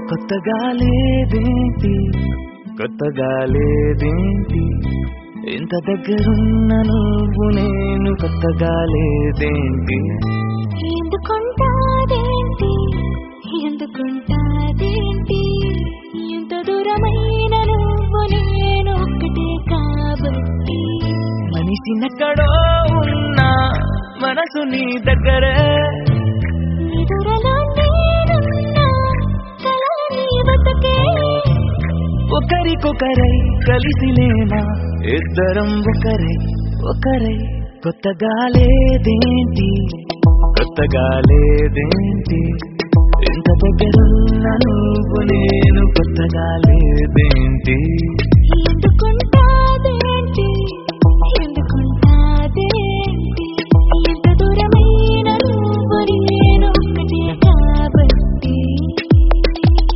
కొత్తగా లేదేంటి కొత్తగా లేదేంటి ఇంత దగ్గరున్న నువ్వు నేను కొత్తగా లేదేంటి ఎందుకుంటాదేంటి ఎందుకుంటాదేంటి ఎంత దూరమైన నువ్వు నేను ఒక్కటే కాబట్టి మనిషినెక్కడో ఉన్నా మనసు నీ దగ్గరే నిదురలో నేనున్నా కలలు నీ బతుకే ఒకరికొకరై కలిసిలేనా ఇద్దరం ఒకరై ఒకరై కొత్తగా లేదేంటి కొత్తగా లేదేంటి ఇంత దగ్గరున్న నువ్వు నేను కొత్తగా లేదేంటి